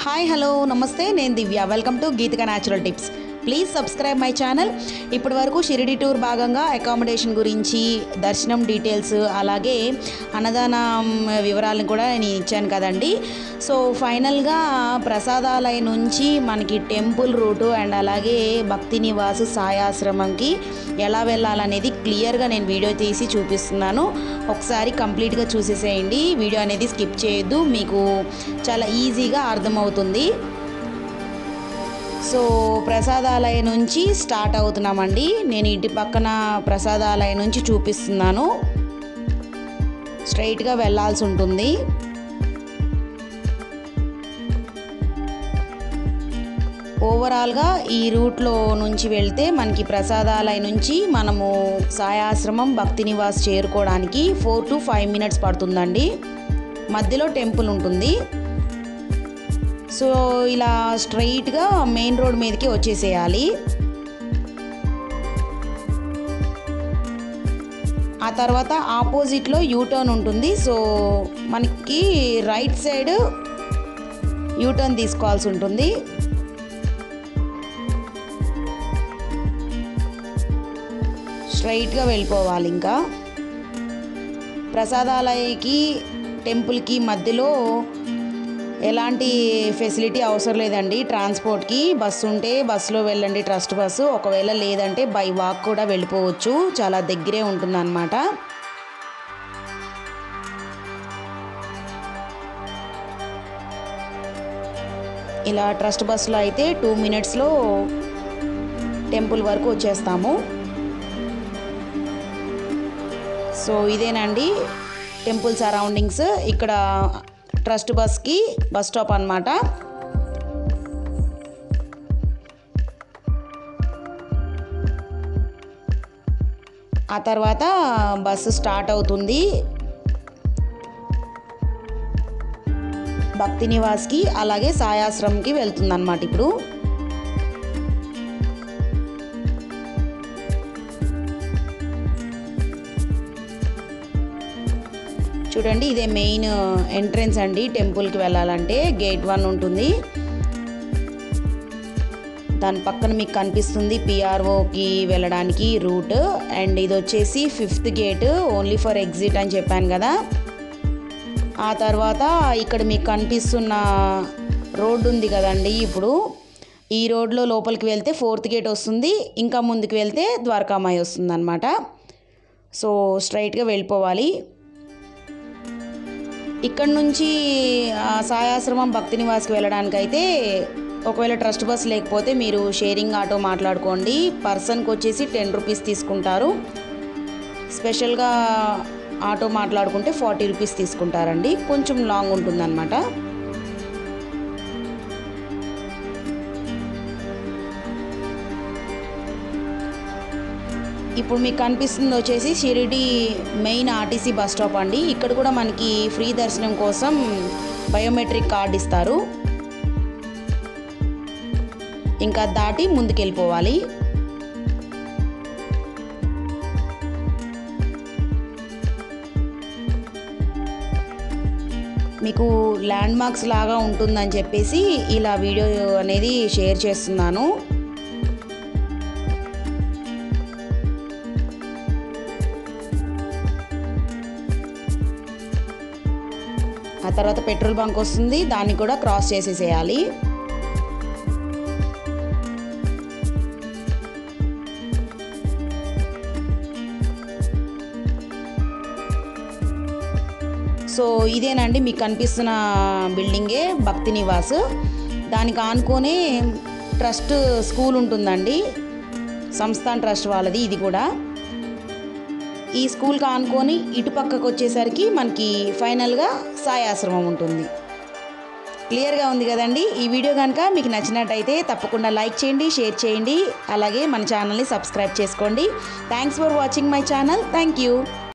hi hello నమస్తే నేను Divya welcome to Geethika natural tips please subscribe my channel ఇప్పటి వరకు షిరిడి టూర్ భాగంగా అకామిడేషన్ గురించి దర్శనం డీటెయిల్స్ అలాగే అన్నదానం వివరాలను కూడా నేను ఇచ్చాను కదండి సో ఫైనల్గా ప్రసాదాలయ నుంచి మనకి టెంపుల్ రూటు అండ్ అలాగే భక్తి నివాసు సాయాశ్రమంకి ఎలా వెళ్ళాలనేది క్లియర్గా నేను వీడియో తీసి చూపిస్తున్నాను ఒకసారి కంప్లీట్గా చూసేసేయండి వీడియో అనేది స్కిప్ చేయొద్దు మీకు చాలా ఈజీగా అర్థమవుతుంది సో ప్రసాదాలయ నుంచి స్టార్ట్ అవుతున్నామండి నేను ఇంటి పక్కన ప్రసాదాలయ నుంచి చూపిస్తున్నాను స్ట్రైట్గా వెళ్ళాల్సి ఉంటుంది ఓవరాల్గా ఈ రూట్లో నుంచి వెళ్తే మనకి ప్రసాదాలయ నుంచి మనము సాయాశ్రమం భక్తి నివాస్ చేరుకోవడానికి ఫోర్ టు ఫైవ్ మినిట్స్ పడుతుందండి మధ్యలో టెంపుల్ ఉంటుంది సో ఇలా స్ట్రైట్గా మెయిన్ రోడ్ మీదకి వచ్చేసేయాలి ఆ తర్వాత ఆపోజిట్లో యూటర్న్ ఉంటుంది సో మనకి రైట్ సైడ్ యూటర్న్ తీసుకోవాల్సి ఉంటుంది స్ట్రైట్గా వెళ్ళిపోవాలి ఇంకా ప్రసాదాలయకి టెంపుల్కి మధ్యలో ఎలాంటి ఫెసిలిటీ అవసరం లేదండి ట్రాన్స్పోర్ట్కి బస్సు ఉంటే బస్సులో వెళ్ళండి ట్రస్ట్ బస్సు ఒకవేళ లేదంటే బై వాక్ కూడా వెళ్ళిపోవచ్చు చాలా దగ్గరే ఉంటుందన్నమాట ఇలా ట్రస్ట్ బస్సులో అయితే టూ మినిట్స్లో టెంపుల్ వరకు వచ్చేస్తాము సో ఇదేనండి టెంపుల్ సరౌండింగ్స్ ఇక్కడ ట్రస్ట్ బస్కి బస్ స్టాప్ అనమాట ఆ తర్వాత బస్సు స్టార్ట్ అవుతుంది భక్తి నివాస్కి అలాగే సాయాశ్రమ్కి వెళ్తుంది అనమాట ఇప్పుడు చూడండి ఇదే మెయిన్ ఎంట్రన్స్ అండి టెంపుల్కి వెళ్ళాలంటే గేట్ వన్ ఉంటుంది దాని పక్కన మీకు కనిపిస్తుంది పిఆర్ఓకి వెళ్ళడానికి రూట్ అండ్ ఇది వచ్చేసి fifth gate only for exit అని చెప్పాను కదా ఆ తర్వాత ఇక్కడ మీకు కనిపిస్తున్న రోడ్డు ఉంది కదండి ఇప్పుడు ఈ రోడ్లో లోపలికి వెళ్తే ఫోర్త్ గేట్ వస్తుంది ఇంకా ముందుకు వెళ్తే ద్వారకామాయి వస్తుంది అనమాట సో స్ట్రైట్గా వెళ్ళిపోవాలి ఇక్కడ నుంచి సాయాశ్రమం భక్తి నివాస్కి వెళ్ళడానికి అయితే ఒకవేళ ట్రస్ట్ బస్ లేకపోతే మీరు షేరింగ్ ఆటో మాట్లాడుకోండి పర్సన్కి వచ్చేసి టెన్ రూపీస్ తీసుకుంటారు స్పెషల్గా ఆటో మాట్లాడుకుంటే ఫార్టీ రూపీస్ తీసుకుంటారండి కొంచెం లాంగ్ ఉంటుందన్నమాట ఇప్పుడు మీకు కనిపిస్తుంది వచ్చేసి Shirdi main RTC bus stop అండి ఇక్కడ కూడా మనకి ఫ్రీ దర్శనం కోసం బయోమెట్రిక్ కార్డ్ ఇస్తారు ఇంకా దాటి ముందుకెళ్ళిపోవాలి మీకు ల్యాండ్ మార్క్స్ లాగా ఉంటుందని చెప్పేసి ఇలా వీడియో అనేది షేర్ చేస్తున్నాను ఆ తర్వాత పెట్రోల్ బంక్ వస్తుంది దాన్ని కూడా క్రాస్ చేసేసేయాలి సో ఇదేనండి మీకు కనిపిస్తున్న బిల్డింగే భక్తి నివాస్ దానికి ఆనుకొనే ట్రస్ట్ స్కూల్ ఉంటుందండి సంస్థాన్ ట్రస్ట్ వాళ్ళది ఇది కూడా ఈ స్కూల్కి ఆనుకొని ఇటు పక్కకు వచ్చేసరికి మనకి ఫైనల్గా సాయాశ్రమం ఉంటుంది క్లియర్గా ఉంది కదండి ఈ వీడియో కనుక మీకు నచ్చినట్టయితే తప్పకుండా లైక్ చేయండి షేర్ చేయండి అలాగే మన ఛానల్ని సబ్స్క్రైబ్ చేసుకోండి thanks for watching my channel thank you